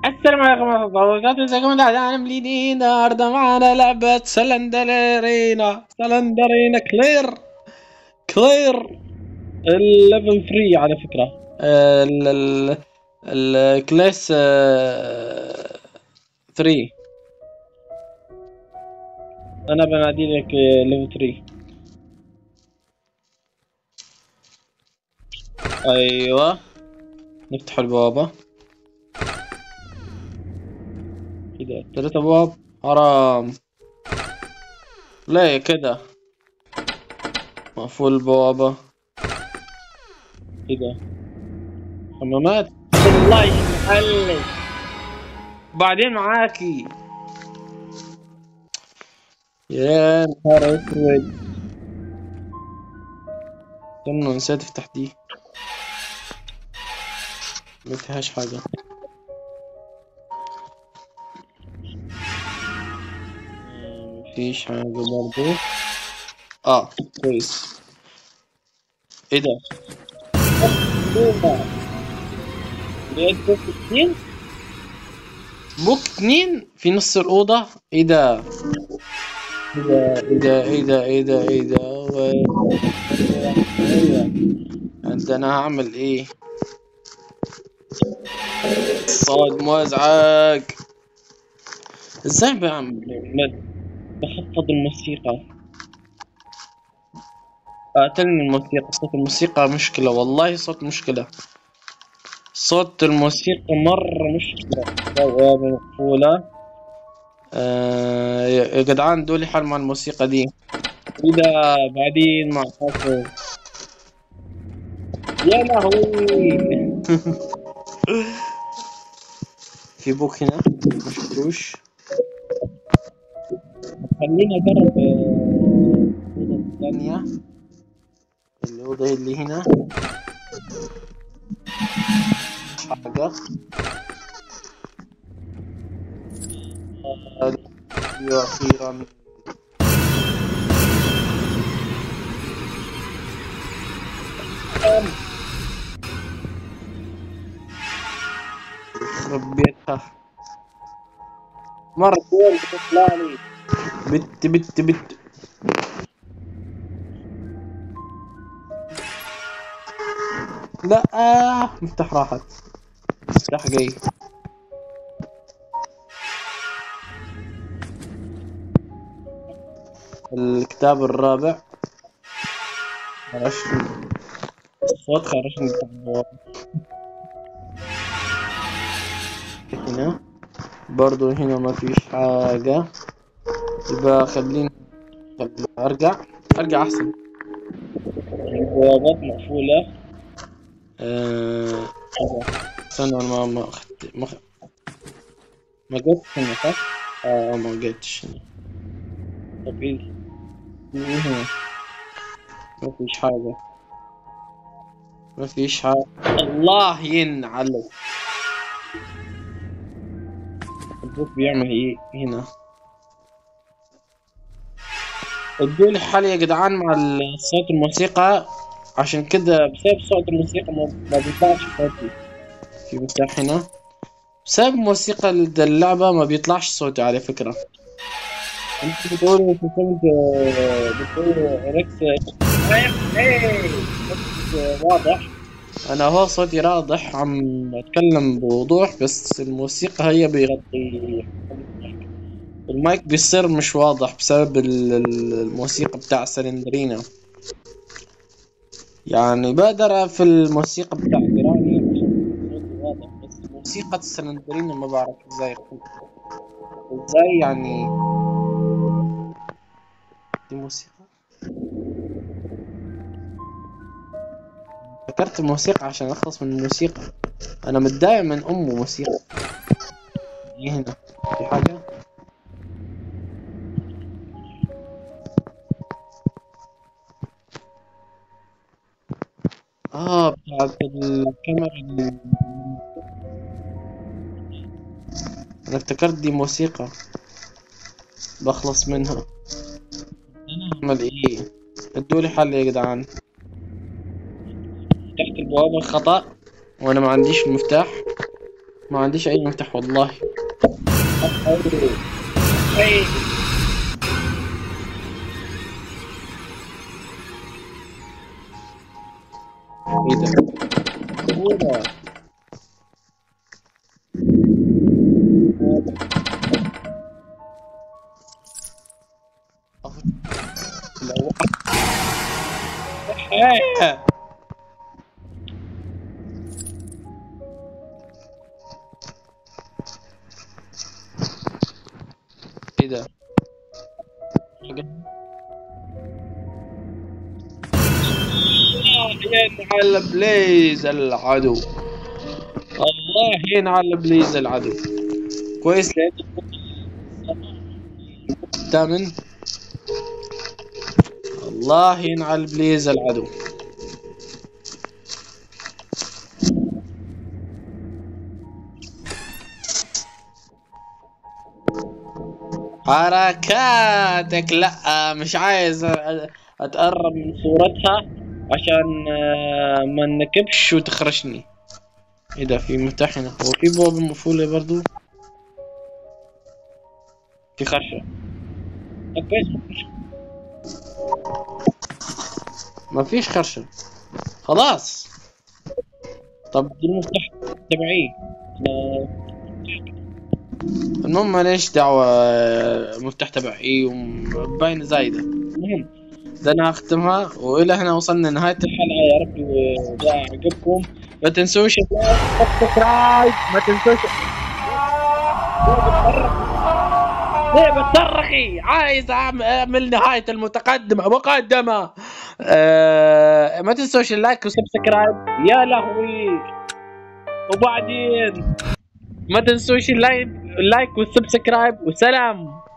السلام عليكم ورحمة الله وبركاته ازيكم يا عالم جديد النهارده معانا لعبة سلندرينا سلندرينا كلير كلير الليفل 3 على فكرة ال ال الكلاس 3 انا بنادي لك ليفل 3 ايوه نفتح البوابة كده ثلاثة ابواب حرام ليه كده مقفول البوابة كده حمامات الله يحلك بعدين معاكي يا نهار اسود استنى نسيت افتح دي ما فيهاش حاجة مفيش حاجة برضو اه كويس ايه ده؟ لقيت بوك اتنين بوك اتنين في نص الأوضة ايه ده؟ ايه ده ايه ده ايه ده ايه ده ايه ده انت انا هعمل ايه؟ صوت مزعج ازاي بعمل بخفض الموسيقى قاتلني الموسيقى صوت الموسيقى مشكلة والله صوت مشكلة صوت الموسيقى مرة مشكلة بوابة مقفولة آه يا جدعان دولي حل مع الموسيقى دي إذا بعدين مع حاسب يا لهوي في بوك هنا مش فروش خلينا نجرب الأوضة الثانية الأوضة اللي هنا حاجة أخيرا ربيتها مرتين بتطلع لي بت بت بت لا آه. مفتاح راحت مفتاح جاي الكتاب الرابع خرجت الصوت خرجني هنا برضو هنا ما فيش حاجة يبقى خليني ارجع ارجع احسن البوابات مقفولة آه... استنى انا ما ما اخدت ما ما جيتش هنا صح؟ اه ما جيتش هنا طب ايه هنا ما فيش حاجة ما فيش حاجة الله ينعلك البوك بيعمل ايه هنا ادوني حل يا جدعان مع صوت الموسيقى عشان كده بسبب صوت الموسيقى ما بيطلعش صوتي في مفتاح هنا بسبب موسيقى اللعبة ما بيطلعش صوتي على فكرة انت بتقولوا انت كنت بتقولوا ريكس واضح انا هو صوتي واضح عم اتكلم بوضوح بس الموسيقى هي بيغطي المايك بيصير مش واضح بسبب الموسيقى بتاع سلندرينا يعني بقدر في الموسيقى بتاع جراني واضح بس موسيقى السلندرينا ما بعرف ازاي ازاي يعني دي موسيقى فكرت الموسيقى عشان اخلص من الموسيقى انا متضايق من ام موسيقى دي هنا في حاجة اه بتاعت الكاميرا اللي... انا افتكرت دي موسيقى بخلص منها انا اعمل ايه ادولي حل يا جدعان فتحت البوابة خطأ وانا ما عنديش المفتاح ما عنديش اي مفتاح والله أي. ايه ده ايه ده إيه. ايه ده الله ينعل بليز العدو الله ينعل بليز العدو كويس لقيت الثامن الله ينعل بليز العدو حركاتك لا مش عايز أ- اتقرب من صورتها عشان آه، ما نكبش وتخرشني ايه ده في مفتاح هنا هو في بوابة مقفولة برضو في خرشة طب كويس مفيش. ما فيش خرشة خلاص طب دي المفتاح تبعي آه، المهم ماليش دعوة آه، مفتاح تبعي وباينة زايدة المهم ده انا هختمها والى هنا وصلنا لنهاية الحلقة يا رب يعجبكم ما تنسوش اللايك والسبسكرايب ما تنسوش ليه بتصرخي عايز أعم- اعمل نهاية المتقدمة مقدمة آه ما تنسوش اللايك والسبسكرايب يا لهوي وبعدين ما تنسوش اللايك اللايك والسبسكرايب وسلام